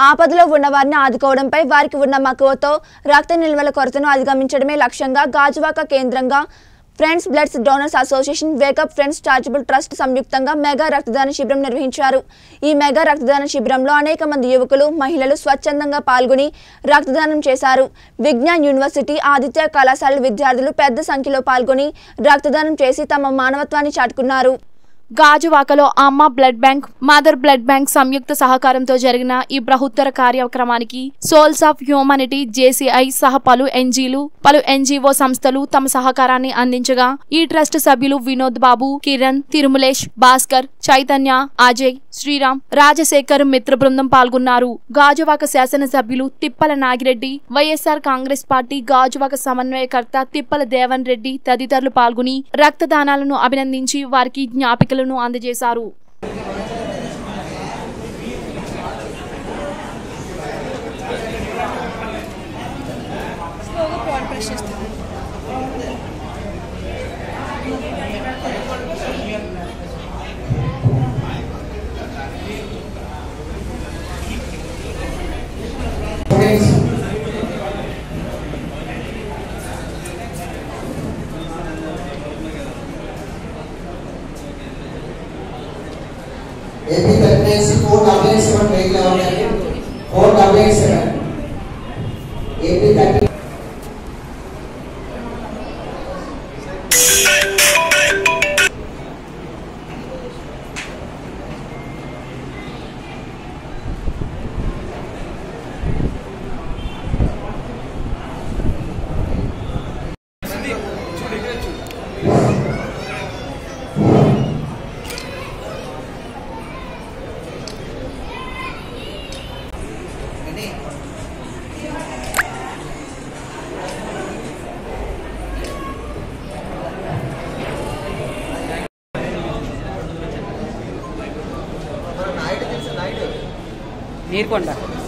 ఆపదలో ఉన్న వారిని ఆదుకోవడంపై వారికి ఉన్న మక్కువతో రక్త నిల్వల కొరతను అధిగమించడమే లక్ష్యంగా గాజువాక కేంద్రంగా friends bloods donors association wake up friends charitable trust సంయుక్తంగా మెగా రక్తదాన శిబిరం నిర్వహించారు ఈ మెగా రక్తదాన శిబిరంలో అనేక మంది యువకులు మహిళలు స్వచ్ఛందంగా పాల్గొని రక్తదానం చేశారు విజ్ఞాన్ యూనివర్సిటీ ఆదిత్య కళాశాల విద్యార్థులు పెద్ద సంఖ్యలో పాల్గొని రక్తదానం చేసి తమ మానవత్వాన్ని చాటుకున్నారు గాజువాకలో Amma blood bank mother blood bank సంయుక్త సహకారంతో జరిగిన ఈ బృహత్తర కార్యక్రమానికి సోల్స్ ఆఫ్ హ్యూమానిటీ జేసీఐ సహ పలు ఎన్జీలు పలు ఎన్జీఓ సంస్థలు తమ సహకారాన్ని అందించగా ఈ ట్రస్ట్ సభ్యులు వినోద్ బాబు కిరణ్ తిరుమలేష్ భాస్కర్ చైతన్య అజయ్ శ్రీరామ్ రాజశేఖర్ మిత్ర బృందం పాల్గొన్నారు గాజువాక శాసనసభ్యులు తిప్పల నాగిరెడ్డి వైఎస్ఆర్ కాంగ్రెస్ పార్టీ గాజువాక సమన్వయకర్త తిప్పల దేవన్ రెడ్డి తదితరులు పాల్గొని రక్తదానాలను అభినందించి వారికి జ్ఞాపికలను అందజేశారు AP thirty four double eight seven vehicle ఎవరండి four double eight seven AP thirty నీరుకొండ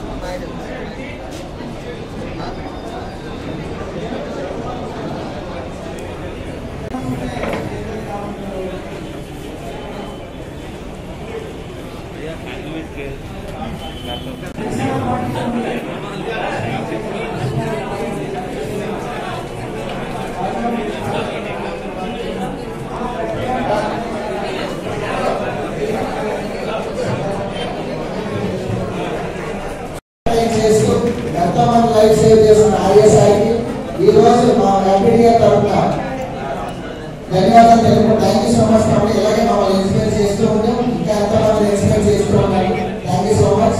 చేస్తూ ఎంతో మంది లైఫ్ సేవ్ చేస్తున్న ఐఎస్ఐకి ఈ రోజు మా ఎంపీడీ తరఫున ధన్యవాదాలు తెలుపు థ్యాంక్ యూ సో మచ్ కాబట్టి ఇలాగే మమ్మల్ని ఇన్స్పైర్ చేస్తూ ఉంటాం ఇంకా ఎంతో మంది ఇన్స్పైర్ చేస్తూ ఉన్నారు థ్యాంక్ యూ సో మచ్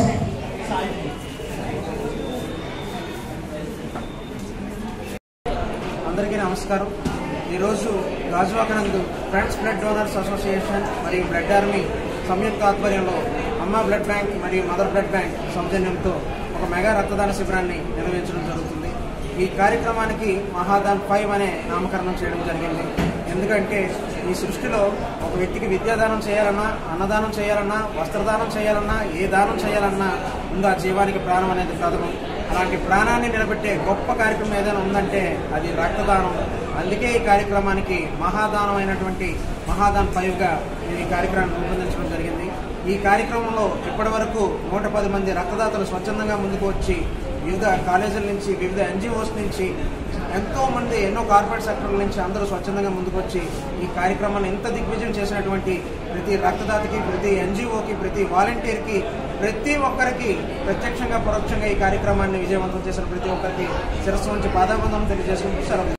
అందరికీ నమస్కారం ఈరోజు గాజువాకనందు ఫ్రెండ్స్ బ్లడ్ డోనర్స్ అసోసియేషన్ మరియు బ్లడ్ ఆర్మీ సంయుక్త ఆధ్వర్యంలో అమ్మ బ్లడ్ బ్యాంక్ మరియు మదర్ బ్లడ్ బ్యాంక్ సౌజన్యంతో ఒక మెగా రక్తదాన శిబిరాన్ని నిర్వహించడం జరుగుతుంది ఈ కార్యక్రమానికి మహాదాన్ ఫైవ్ అనే నామకరణం చేయడం జరిగింది ఎందుకంటే ఈ సృష్టిలో ఒక వ్యక్తికి విద్యాదానం చేయాలన్నా అన్నదానం చేయాలన్నా వస్త్రదానం చేయాలన్నా ఏ దానం చేయాలన్నా ముందు ఆ జీవానికి ప్రాణం అనేది ప్రథమం అలాంటి ప్రాణాన్ని నిలబెట్టే గొప్ప కార్యక్రమం ఏదైనా ఉందంటే అది రక్తదానం అందుకే ఈ కార్యక్రమానికి మహాదానం అయినటువంటి మహాదాన్ ఫైవ్గా నేను ఈ కార్యక్రమాన్ని రూపొందించడం జరిగింది ఈ కార్యక్రమంలో ఇప్పటి వరకు నూట పది మంది రక్తదాతలు స్వచ్ఛందంగా ముందుకు వచ్చి వివిధ కాలేజీల నుంచి వివిధ ఎన్జిఓస్ నుంచి ఎంతో మంది ఎన్నో కార్పొరేట్ సెక్టర్ల నుంచి అందరూ స్వచ్ఛందంగా ముందుకు వచ్చి ఈ కార్యక్రమాన్ని ఎంత దిగ్విజయం చేసినటువంటి ప్రతి రక్తదాతకి ప్రతి ఎన్జిఓకి ప్రతి వాలంటీర్కి ప్రతి ఒక్కరికి ప్రత్యక్షంగా పరోక్షంగా ఈ కార్యక్రమాన్ని విజయవంతం చేసిన ప్రతి ఒక్కరికి శిరస్సు నుంచి పాదాబంధం తెలియజేసుకుంటూ సెలవు